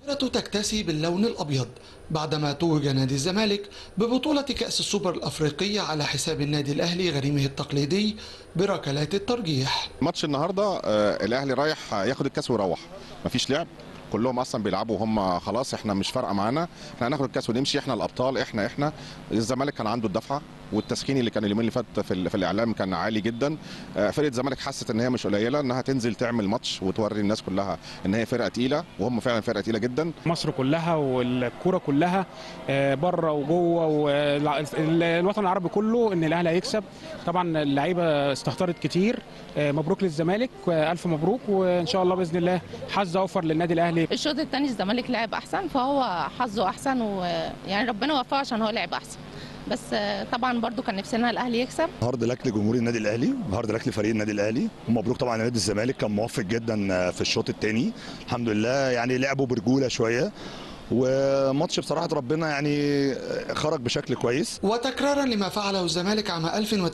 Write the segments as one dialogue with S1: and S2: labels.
S1: تكتسي باللون الأبيض بعدما توج نادي الزمالك ببطولة كأس السوبر الأفريقية على حساب النادي الأهلي غريمه التقليدي بركلات الترجيح
S2: ماتش النهارده آه، الاهلي رايح ياخد الكاس ويروح مفيش لعب كلهم اصلا بيلعبوا هم خلاص احنا مش فارقه معانا احنا هناخد الكاس ونمشي احنا الابطال احنا احنا الزمالك كان عنده الدفعه والتسخين اللي كان اليومين اللي فات في, ال- في الاعلام كان عالي جدا آه، فرقه الزمالك حست ان هي مش قليله انها تنزل تعمل ماتش وتوري الناس كلها ان هي فرقه تقيله وهم فعلا فرقه تقيله جدا
S3: مصر كلها والكوره كلها آه، بره وجوه والوطن العربي كله ان الاهلي هيكسب طبعا اللعيبه استهترت كتير آه، مبروك للزمالك آه، الف مبروك وان شاء الله باذن الله حظ اوفر للنادي الاهلي
S4: الشوط الثاني الزمالك لعب احسن فهو حظه احسن ويعني ربنا وفقه عشان هو لعب احسن بس آه، طبعا برضو كان نفسنا الاهلي يكسب
S5: هارد لك لجمهور النادي الاهلي هارد لك لفريق النادي الاهلي ومبروك طبعا لنادي الزمالك كان موفق جدا في الشوط الثاني الحمد لله يعني لعبوا برجوله شويه وماتش بصراحه ربنا يعني خرج بشكل كويس
S1: وتكرارا لما فعله الزمالك عام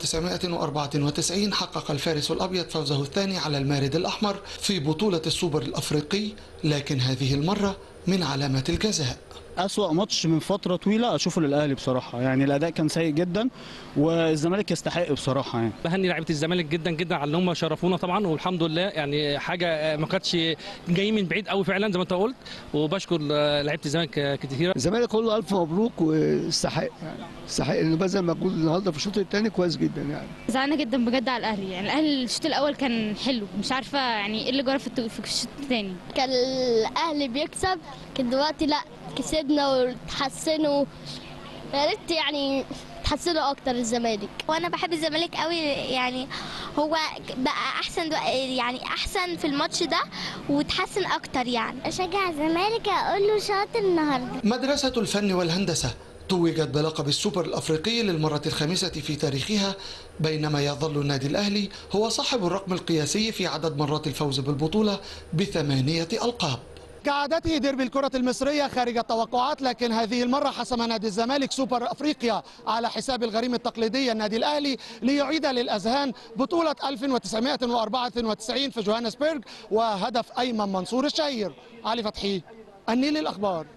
S1: 1994 حقق الفارس الأبيض فوزه الثاني على المارد الأحمر في بطولة السوبر الأفريقي لكن هذه المرة من علامة الجزاء
S6: أسوأ ماتش من فترة طويلة أشوفه للأهلي بصراحة يعني الأداء كان سيء جدا والزمالك يستحق بصراحة يعني
S7: بهني لعيبه الزمالك جدا جدا على ان هم شرفونا طبعا والحمد لله يعني حاجه ما كانتش جايين من بعيد قوي فعلا زي ما انت قلت وبشكر لعيبه الزمالك كتير
S8: الزمالك كله الف مبروك ويستحق يعني يستحق انه بذل مجهود النهارده في الشوط الثاني كويس جدا يعني
S9: زعلانه جدا بجد على الاهلي يعني الاهلي الشوط الاول كان حلو مش عارفه يعني ايه اللي جرى في الت- في الشوط الثاني
S10: كان الاهلي بيكسب كان دلوقتي لا كسبنا وتحسنوا يا ريت يعني تحسنوا اكتر الزمالك
S9: وانا بحب الزمالك قوي يعني هو بقى احسن يعني احسن في الماتش ده وتحسن اكتر يعني
S10: اشجع الزمالك اقول له شاطر النهارده
S1: مدرسة الفن والهندسة توجت بلقب السوبر الأفريقي للمرة الخامسة في تاريخها بينما يظل النادي الأهلي هو صاحب الرقم القياسي في عدد مرات الفوز بالبطولة بثمانية ألقاب كعادته ديربي الكرة المصرية خارج التوقعات لكن هذه المرة حسم نادي الزمالك سوبر أفريقيا على حساب الغريم التقليدي النادي الأهلي ليعيد للأذهان بطولة 1994 في جوهانسبرغ وهدف أيمن منصور الشهير علي فتحي النيل الأخبار